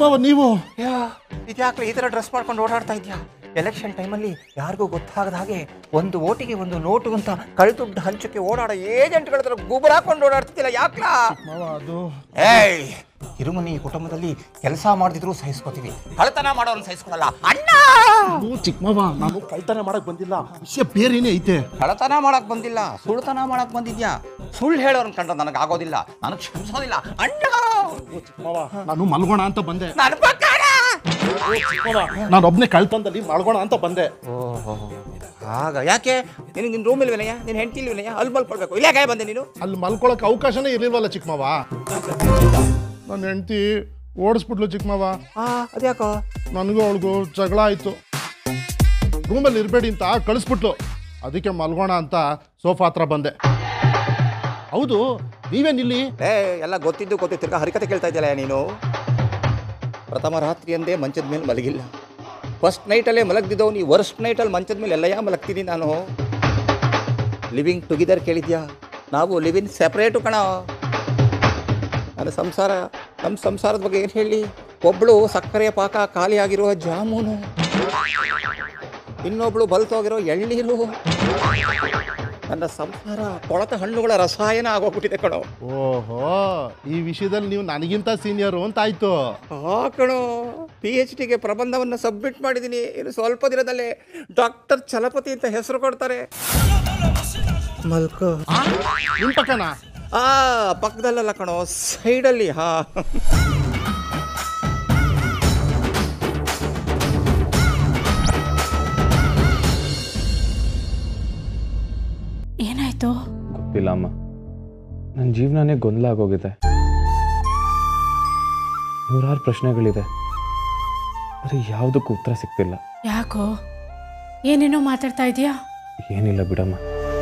ಚಿಕ್ಕಬಾವ ನೀವು ಯಾ ಇದ್ಯಾಕ್ಲೆ ಈ ಥರ ಡ್ರೆಸ್ ಮಾಡ್ಕೊಂಡು ಓಡಾಡ್ತಾ ಇದ್ಯಾ ಎಲೆಕ್ಷನ್ ಟೈಮಲ್ಲಿ ಯಾರಿಗೂ ಗೊತ್ತಾಗದ ಹಾಗೆ ಒಂದು ಓಟಿಗೆ ಒಂದು ನೋಟು ಅಂತ ಕಳ್ದುಡ್ಡು ಹಂಚಕ್ಕೆ ಓಡಾಡೋ ಏಜೆಂಟ್ಗಳ ಹತ್ರ ಗುಬರ್ ಹಾಕೊಂಡು ಓಡಾಡ್ತಿದ್ದಿಲ್ಲ ಯಾಕ್ಲಾ ಮಾವ ಅದು ಏಯ್ ಹಿರುಮನಿ ಕುಟುಂಬದಲ್ಲಿ ಕೆಲಸ ಮಾಡ್ದಿದ್ರು ಸಹಿಸ್ಕೋತೀವಿ ಕಳ್ತನ ಮಾಡೋರನ್ನ ಸಹಿಸ್ಕೊಳಲ್ಲ ಅಣ್ಣ ಅದು ಚಿಕ್ಕಮಾವ ನಾನು ಕಳ್ತನ ಮಾಡಕ್ ಬಂದಿಲ್ಲ ವಿಷಯ ಬೇರೆನೇ ಐತೆ ಕಳತನ ಮಾಡಕ್ ಬಂದಿಲ್ಲ ಸುಳ್ತನ ಮಾಡಕ್ ಬಂದಿದ್ಯಾ ಸುಳ್ಳು ಹೇಳೋರ್ನ ಕಂಡ್ರೆ ನನಗೆ ಆಗೋದಿಲ್ಲ ನನಗೆ ಕ್ಷಮಿಸೋದಿಲ್ಲ ಅಣ್ಣ ಚಿಕ್ಕಮಾವ ನಾನು ಮಲ್ಗೋಣ ಅಂತ ಬಂದೆ ನನ್ನ ಪ್ರಕಾರ ನಾನು ಒಬ್ನೇ ಕಳ್ತನದಲ್ಲಿ ಮಲ್ಗೋಣ ಅಂತ ಬಂದೆ ಓಹೋ ಆಗ ಯಾಕೆ ನಿನಗೆ ನಿನ್ನ ರೂಮ್ ಇಲ್ವೇನಯ್ಯ ನಿನ್ನ ಹೆಂಡತಿ ಇಲ್ವೇನಯ್ಯ ಅಲ್ಲಿ ಮಲ್ಕೊಳ್ಬೇಕು ಇಲ್ಲ ಯಾಕೆ ಬಂದೆ ನೀನು ಅಲ್ಲಿ ಮಲ್ಕೊಳಕ್ ಅವಕಾಶನೇ ಇರ್ಲಿಲ್ವಲ್ಲ ಚಿಕ್ಕಮಾವ ನನ್ನ ಹೆಂಡತಿ ಓಡಿಸ್ಬಿಟ್ಲು ಚಿಕ್ಕಮಾವ ಆ ಅದ್ಯಾಕೋ ನನಗೂ ಅವಳಿಗೂ ಜಗಳ ಆಯ್ತು ರೂಮಲ್ಲಿ ಇರಬೇಡಿ ಅಂತ ಕಳಿಸ್ಬಿಟ್ಲು ಅದಕ್ಕೆ ಮಲ್ಗೋಣ ಅಂತ ಸೋಫಾ ಹತ್ರ ಬಂದೆ ಹೌದು ನೀವೇನಿಲ್ಲಿ ಏ ಎಲ್ಲ ಗೊತ್ತಿದ್ದು ಗೊತ್ತಿದ್ದು ತಿರ್ಗಾ ಹರಿಕತೆ ಕೇಳ್ತಾ ಇದೆಯಲ್ಲ ನೀನು ಪ್ರಥಮ ರಾತ್ರಿ ಅಂದೇ ಮಂಚದ ಮೇಲೆ ಮಲಗಿಲ್ಲ ಫಸ್ಟ್ ನೈಟಲ್ಲೇ ಮಲಗ್ದಿದ್ದವು ನೀ ವರ್ಸ್ಟ್ ನೈಟಲ್ಲಿ ಮಂಚದ ಮೇಲೆ ಎಲ್ಲಯ್ಯ ಮಲಗ್ತೀನಿ ನಾನು ಲಿವಿಂಗ್ ಟುಗೆದರ್ ಕೇಳಿದ್ಯಾ ನಾವು ಲಿವಿಂಗ್ ಸೆಪ್ರೇಟು ಕಣ ನನ್ನ ಸಂಸಾರ ನಮ್ಮ ಸಂಸಾರದ ಬಗ್ಗೆ ಏನು ಹೇಳಿ ಒಬ್ಬಳು ಸಕ್ಕರೆಯ ಪಾಕ ಖಾಲಿಯಾಗಿರುವ ಜಾಮೂನು ಇನ್ನೊಬ್ಳು ಬಲ್ತೋಗಿರೋ ಎಳ್ನೀರು ನನ್ನ ಸಂಸಾರ ಕೊಳತ ಹಣ್ಣುಗಳ ರಸಾಯನ ಆಗೋಗ್ಬಿಟ್ಟಿದೆ ಕಣೋ ಓಹೋ ಈ ವಿಷಯದಲ್ಲಿ ನೀವು ನನಗಿಂತ ಸೀನಿಯರು ಅಂತ ಆಯ್ತು ಆ ಕಣೋ ಪಿ ಎಚ್ ಡಿಗೆ ಪ್ರಬಂಧವನ್ನು ಸಬ್ಮಿಟ್ ಮಾಡಿದ್ದೀನಿ ಇನ್ನು ಸ್ವಲ್ಪ ದಿನದಲ್ಲೇ ಡಾಕ್ಟರ್ ಚಲಪತಿ ಅಂತ ಹೆಸರು ಕೊಡ್ತಾರೆ ಮಲ್ಕೋ ನಿಮ್ ಪಕ್ಕನಾ ಆ ಪಕ್ಕದಲ್ಲಲ್ಲ ಕಣೋ ಸೈಡಲ್ಲಿ ಹಾ ಏನಾಯ್ತು ಗೊತ್ತಿಲ್ಲ ಅಮ್ಮ ನನ್ನ ಜೀವನನೇ ಗೊಂದಲ ಆಗೋಗಿದೆ ನೂರಾರು ಪ್ರಶ್ನೆಗಳಿದೆ ಆದರೆ ಯಾವುದಕ್ಕೂ ಉತ್ತರ ಸಿಗ್ತಿಲ್ಲ ಯಾಕೋ ಏನೇನೋ ಮಾತಾಡ್ತಾ ಇದೀಯಾ ಏನಿಲ್ಲ ಬಿಡಮ್ಮ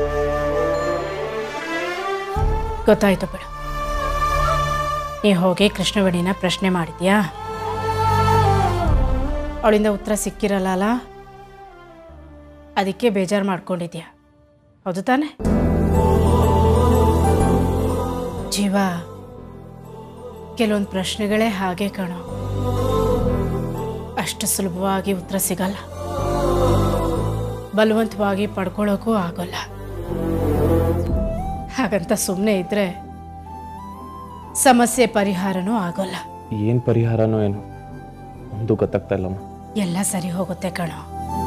ಗೊತ್ತಾಯ್ತು ಬಿಡು ನೀ ಹೋಗಿ ಕೃಷ್ಣವೇಣಿನ ಪ್ರಶ್ನೆ ಮಾಡಿದ್ಯಾ ಅವಳಿಂದ ಉತ್ತರ ಸಿಕ್ಕಿರಲ್ಲ ಅಲ್ಲ? ಅದಕ್ಕೆ ಬೇಜಾರು ಮಾಡ್ಕೊಂಡಿದ್ಯಾ ಹೌದು ತಾನೆ ಜೀವ ಕೆಲವೊಂದು ಪ್ರಶ್ನೆಗಳೇ ಹಾಗೆ ಕಣೋ ಅಷ್ಟು ಸುಲಭವಾಗಿ ಉತ್ತರ ಸಿಗಲ್ಲ ಬಲವಂತವಾಗಿ ಪಡ್ಕೊಳ್ಳೋಕ್ಕೂ ಆಗೋಲ್ಲ ಹಾಗಂತ ಸುಮ್ಮನೆ ಇದ್ರೆ ಸಮಸ್ಯೆ ಪರಿಹಾರನೂ ಆಗೋಲ್ಲ ಏನು ಪರಿಹಾರನೋ ಏನು ಒಂದು ಗೊತ್ತಾಗ್ತಾ ಇಲ್ಲಮ್ಮ ಎಲ್ಲ ಸರಿ ಹೋಗುತ್ತೆ ಕಣೋ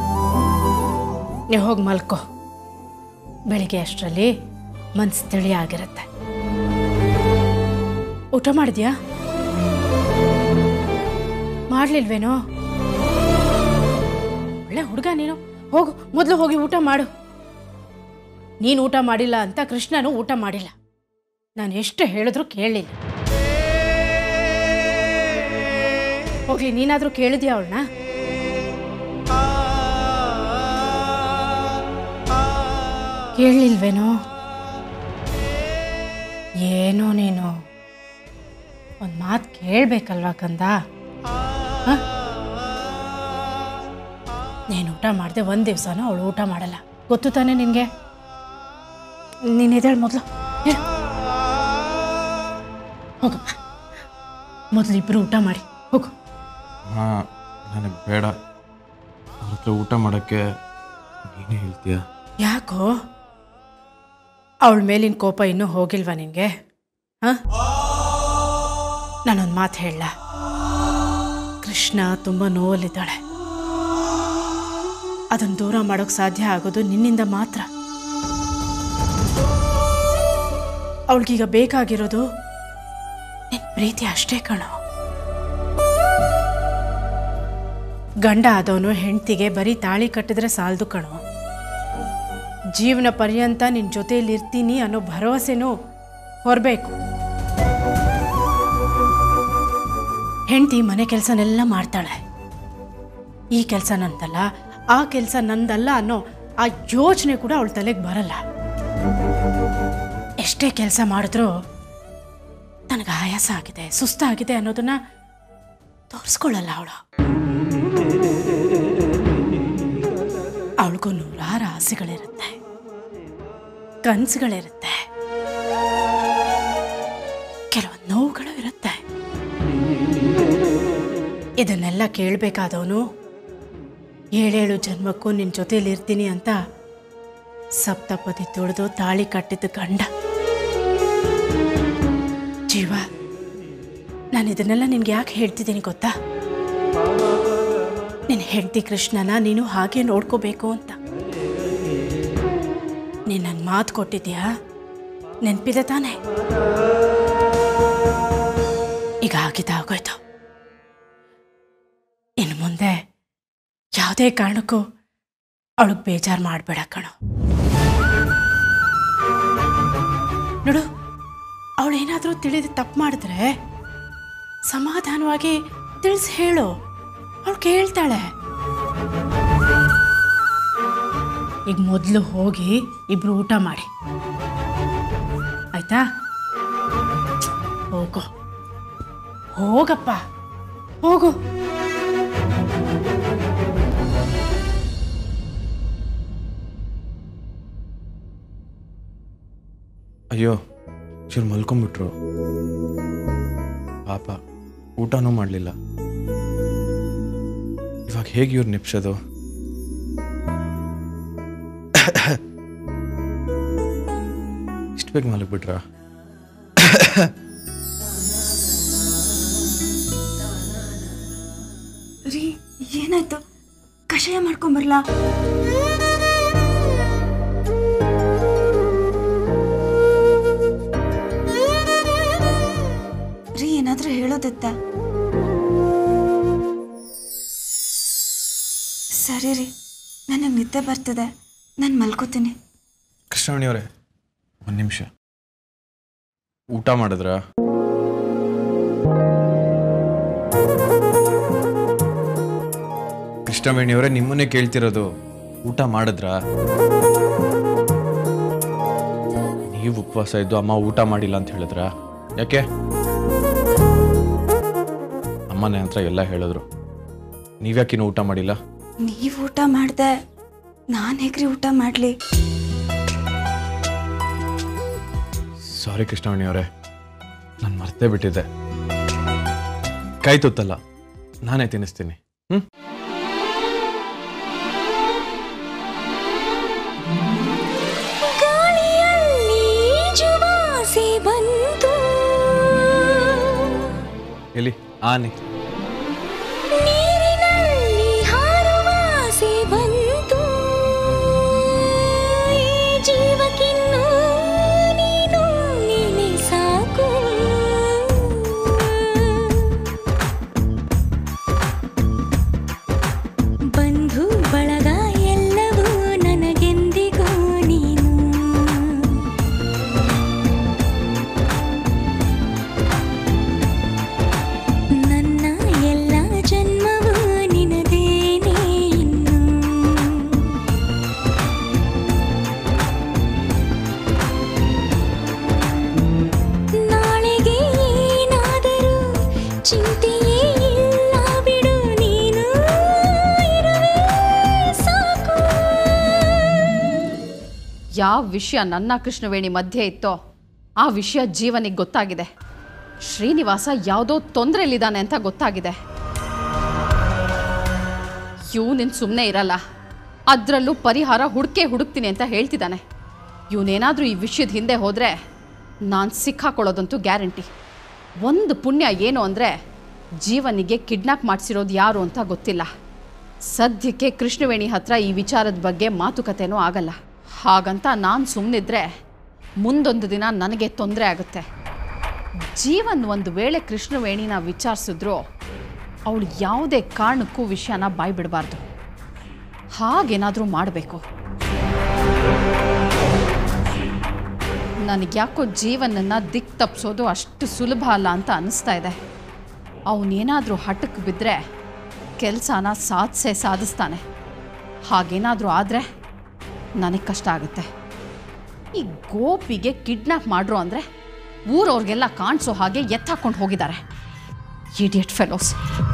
ನೀವು ಹೋಗಿ ಮಲ್ಕೋ ಬೆಳಿಗ್ಗೆ ಅಷ್ಟರಲ್ಲಿ ಮನ್ಸು ತಿಳಿ ಆಗಿರುತ್ತೆ ಊಟ ಮಾಡಿದ್ಯಾ ಮಾಡ್ಲಿಲ್ವೇನೋ ಒಳ್ಳೆ ಹುಡುಗ ನೀನು ಹೋಗು ಮೊದಲು ಹೋಗಿ ಊಟ ಮಾಡು ನೀನು ಊಟ ಮಾಡಿಲ್ಲ ಅಂತ ಕೃಷ್ಣನು ಊಟ ಮಾಡಿಲ್ಲ ನಾನು ಎಷ್ಟು ಹೇಳಿದ್ರು ಕೇಳಲಿಲ್ಲ ಹೋಗ್ಲಿ ನೀನಾದ್ರೂ ಕೇಳಿದ್ಯಾ ಅವಳನ್ನ ಕೇಳಲಿಲ್ವೇನೋ ಏನೋ ನೀನು ಒಂದು ಮಾತು ಕೇಳಬೇಕಲ್ವಾ ಕಂದ ಹ? ನೀನು ಊಟ ಮಾಡಿದೆ ಒಂದು ದಿವಸನೂ ಅವಳು ಊಟ ಮಾಡಲ್ಲ ಗೊತ್ತು ತಾನೇ ನಿನಗೆ ನೀನು ಎದ್ದೇಳು ಮೊದಲು ಹೇಳು ಹೋಗಮ್ಮ ಮೊದಲು ಇಬ್ಬರು ಊಟ ಮಾಡಿ ಹೋಗು ಹಾಂ ನನಗೆ ಬೇಡ ಅವ್ರ ಹತ್ರ ಊಟ ಮಾಡೋಕ್ಕೆ ನೀನೇ ಹೇಳ್ತೀಯ ಯಾಕೋ ಅವಳ ಮೇಲಿನ ಕೋಪ ಇನ್ನೂ ಹೋಗಿಲ್ವಾ ನಿನಗೆ ಹಾಂ ನಾನೊಂದು ಮಾತು ಹೇಳ ಕೃಷ್ಣ ತುಂಬ ನೋವಲ್ಲಿದ್ದಾಳೆ ಅದನ್ನು ದೂರ ಮಾಡೋಕ್ಕೆ ಸಾಧ್ಯ ಆಗೋದು ನಿನ್ನಿಂದ ಮಾತ್ರ ಅವಳಿಗೀಗ ಬೇಕಾಗಿರೋದು ನಿನ್ನ ಪ್ರೀತಿ ಅಷ್ಟೇ ಕಣೋ ಗಂಡ ಆದವನು ಹೆಂಡ್ತಿಗೆ ಬರೀ ತಾಳಿ ಕಟ್ಟಿದ್ರೆ ಸಾಲದು ಕಣೋ ಜೀವನ ಪರ್ಯಂತ ನಿನ್ನ ಜೊತೆಯಲ್ಲಿ ಇರ್ತೀನಿ ಅನ್ನೋ ಭರವಸೆನೂ ಹೊರಬೇಕು ಹೆಂಡತಿ ಮನೆ ಕೆಲಸನೆಲ್ಲ ಮಾಡ್ತಾಳೆ ಈ ಕೆಲಸ ನಂದಲ್ಲ ಆ ಕೆಲಸ ನಂದಲ್ಲ ಅನ್ನೋ ಆ ಯೋಚನೆ ಕೂಡ ಅವಳ ತಲೆಗೆ ಬರಲ್ಲ ಎಷ್ಟೇ ಕೆಲಸ ಮಾಡಿದ್ರೂ ನನಗೆ ಆಯಾಸ ಆಗಿದೆ ಸುಸ್ತಾಗಿದೆ ಅನ್ನೋದನ್ನ ತೋರಿಸ್ಕೊಳ್ಳಲ್ಲ ಅವಳು ಅವಳಿಗೂ ನೂರಾರು ಆಸೆಗಳಿರುತ್ತೆ ಕನಸುಗಳಿರುತ್ತೆ ಕೆಲವೊಂದು ನೋವುಗಳು ಇರುತ್ತೆ ಇದನ್ನೆಲ್ಲ ಕೇಳಬೇಕಾದವನು ಏಳೇಳು ಜನ್ಮಕ್ಕೂ ನಿನ್ನ ಜೊತೇಲಿ ಇರ್ತೀನಿ ಅಂತ ಸಪ್ತಪದಿ ತುಳಿದು ತಾಳಿ ಕಟ್ಟಿದ ಗಂಡ ಜೀವ ನಾನು ಇದನ್ನೆಲ್ಲ ನಿನ್ಗೆ ಯಾಕೆ ಹೇಳ್ತಿದ್ದೀನಿ ಗೊತ್ತಾ ನಿನ್ನ ಹೆಂಡತಿ ಕೃಷ್ಣನ ನೀನು ಹಾಗೆ ನೋಡ್ಕೋಬೇಕು ಅಂತ ನೀನು ನನ್ನ ಮಾತು ಕೊಟ್ಟಿದ್ಯಾ ನೆನಪಿದೆ ತಾನೆ ಈಗ ಆಗಿದ್ದಾಗೋಯ್ತು ಇನ್ನು ಮುಂದೆ ಯಾವುದೇ ಕಾರಣಕ್ಕೂ ಅವಳಿಗೆ ಬೇಜಾರು ಮಾಡಬೇಡ ಕಣೋ ನೋಡು ಅವಳೇನಾದರೂ ತಿಳಿದು ತಪ್ಪು ಮಾಡಿದ್ರೆ ಸಮಾಧಾನವಾಗಿ ತಿಳಿಸಿ ಹೇಳು ಅವಳು ಕೇಳ್ತಾಳೆ ಈಗ ಮೊದಲು ಹೋಗಿ ಇಬ್ರು ಊಟ ಮಾಡಿ ಆಯ್ತಾ ಹೋಗೋ ಹೋಗಪ್ಪ ಹೋಗು ಅಯ್ಯೋ ಚೂರು ಮಲ್ಕೊಂಬಿಟ್ರು ಪಾಪ ಊಟನೂ ಮಾಡಲಿಲ್ಲ ಇವಾಗ ಹೇಗೆ ಇವ್ರು ನೆಪ್ಸೋದು ಇಷ್ಟು ಬೇಗ ಮಲಗ್ಬಿಟ್ರಾ ರೀ ಏನಾಯ್ತು ಕಷಾಯ ಮಾಡ್ಕೊಂಬರ್ಲಾ ರೀ ಏನಾದ್ರೂ ಹೇಳೋದತ್ತ ಸರಿ ರೀ ನನಗೆ ನಿದ್ದೆ ಬರ್ತದೆ ನಾನು ಮಲ್ಕೋತೀನಿ ಕೃಷ್ಣವಣಿಯವರೇ ಒಂದು ನಿಮಿಷ ಊಟ ಮಾಡಿದ್ರಾ ಕೃಷ್ಣವೇಣಿಯವರೇ ನಿಮ್ಮನ್ನೇ ಕೇಳ್ತಿರೋದು ಊಟ ಮಾಡಿದ್ರಾ ನೀವು ಉಪವಾಸ ಇದ್ದು ಅಮ್ಮ ಊಟ ಮಾಡಿಲ್ಲ ಅಂತ ಹೇಳಿದ್ರಾ ಯಾಕೆ ಅಮ್ಮನೇ ಹತ್ರ ಎಲ್ಲ ಹೇಳಿದ್ರು ನೀವ್ಯಾಕಿನ್ನೂ ಊಟ ಮಾಡಿಲ್ಲ ನೀವು ಊಟ ಮಾಡ್ದೆ ನಾನು ಹೇಗ್ರಿ ಊಟ ಮಾಡಲಿ ಸಾರಿ ಕೃಷ್ಣವಣಿಯವರೇ ನಾನು ಮರ್ತೇ ಬಿಟ್ಟಿದ್ದೆ ಕೈ ತುತ್ತಲ್ಲ ನಾನೇ ತಿನ್ನಿಸ್ತೀನಿ ಹ್ಞೂ ಬಂತು ಎಲ್ಲಿ ಆನೆ ನೀರಿನಲ್ಲಿ ಹಾರುವ ಆಸೆ ಬಂತು ಈ ಜೀವಕ್ಕಿನ್ನೂ ನೀನು ನೀನೆ ಸಾಕು ಬಂಧು ಬಳಗ ಎಲ್ಲವೂ ನನಗೆಂದಿಗೂ ನೀನು ನನ್ನ ಎಲ್ಲ ಜನ್ಮವೂ ನಿನದೇನೇ ಇನ್ನು ನಾಳೆಗೆ ಏನಾದರೂ ಚಿಂತೆಯೇ ಇಲ್ಲ ಬಿಡು ನೀನು ಇರುವೆ ಸಾಕು ಯಾವ ವಿಷಯ ನನ್ನ ಕೃಷ್ಣವೇಣಿ ಮಧ್ಯೆ ಇತ್ತೋ ಆ ವಿಷಯ ಜೀವನಿಗೆ ಗೊತ್ತಾಗಿದೆ ಶ್ರೀನಿವಾಸ ಯಾವುದೋ ತೊಂದರೆಯಲ್ಲಿದ್ದಾನೆ ಅಂತ ಗೊತ್ತಾಗಿದೆ ಇವನಿನ್ ಸುಮ್ಮನೆ ಇರಲ್ಲ ಅದರಲ್ಲೂ ಪರಿಹಾರ ಹುಡುಕೇ ಹುಡುಕ್ತೀನಿ ಅಂತ ಹೇಳ್ತಿದ್ದಾನೆ ಇವನೇನಾದರೂ ಈ ವಿಷಯದ ಹಿಂದೆ ಹೋದರೆ ನಾನು ಸಿಕ್ಕಾಕೊಳ್ಳೋದಂತೂ ಗ್ಯಾರಂಟಿ ಒಂದು ಪುಣ್ಯ ಏನು ಅಂದರೆ ಜೀವನಿಗೆ ಕಿಡ್ನಾಪ್ ಮಾಡಿಸಿರೋದು ಯಾರು ಅಂತ ಗೊತ್ತಿಲ್ಲ ಸದ್ಯಕ್ಕೆ ಕೃಷ್ಣವೇಣಿ ಹತ್ರ ಈ ವಿಚಾರದ ಬಗ್ಗೆ ಮಾತುಕತೆನೂ ಆಗಲ್ಲ ಹಾಗಂತ ನಾನು ಸುಮ್ಮನಿದ್ರೆ ಮುಂದೊಂದು ದಿನ ನನಗೆ ತೊಂದರೆ ಆಗುತ್ತೆ ಜೀವನ್ ಒಂದು ವೇಳೆ ಕೃಷ್ಣವೇಣಿನ ವಿಚಾರಿಸಿದ್ರು ಅವಳು ಯಾವುದೇ ಕಾರಣಕ್ಕೂ ವಿಷಯನ ಬಾಯ್ ಬಿಡಬಾರ್ದು ಹಾಗೇನಾದರೂ ಮಾಡಬೇಕು ನನಗೆ ಯಾಕೋ ಜೀವನನ್ನು ದಿಕ್ ತಪ್ಪಿಸೋದು ಅಷ್ಟು ಸುಲಭ ಅಲ್ಲ ಅಂತ ಅನ್ನಿಸ್ತಾ ಇದೆ ಅವನೇನಾದರೂ ಹಠಕ್ಕೆ ಬಿದ್ದರೆ ಕೆಲಸನ ಸಾಧಿಸೇ ಸಾಧಿಸ್ತಾನೆ ಹಾಗೇನಾದರೂ ಆದರೆ ನನಗೆ ಕಷ್ಟ ಆಗುತ್ತೆ ಈ ಗೋಪಿಗೆ ಕಿಡ್ನಾಪ್ ಮಾಡ್ರು ಅಂದರೆ ಊರವ್ರಿಗೆಲ್ಲ ಕಾಣಿಸೋ ಹಾಗೆ ಎತ್ತಾಕೊಂಡು ಹೋಗಿದ್ದಾರೆ ಇಡಿಯಟ್ ಫೆಲೋಸ್